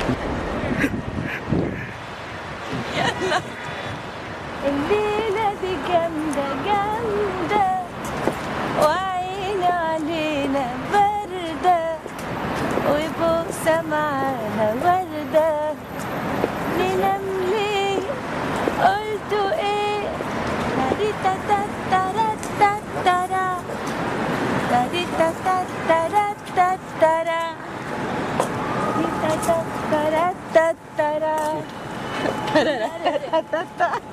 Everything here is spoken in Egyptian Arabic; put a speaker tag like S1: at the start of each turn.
S1: يلا
S2: الليلة دي جامدة جامدة وعين علينا باردة وبوسة معاها وردة ننام ليه قلتوا ايه تاريتا تاتارا تاتارا تاريتا تاتارا تاتارا تاريتا تاتارا تاتارا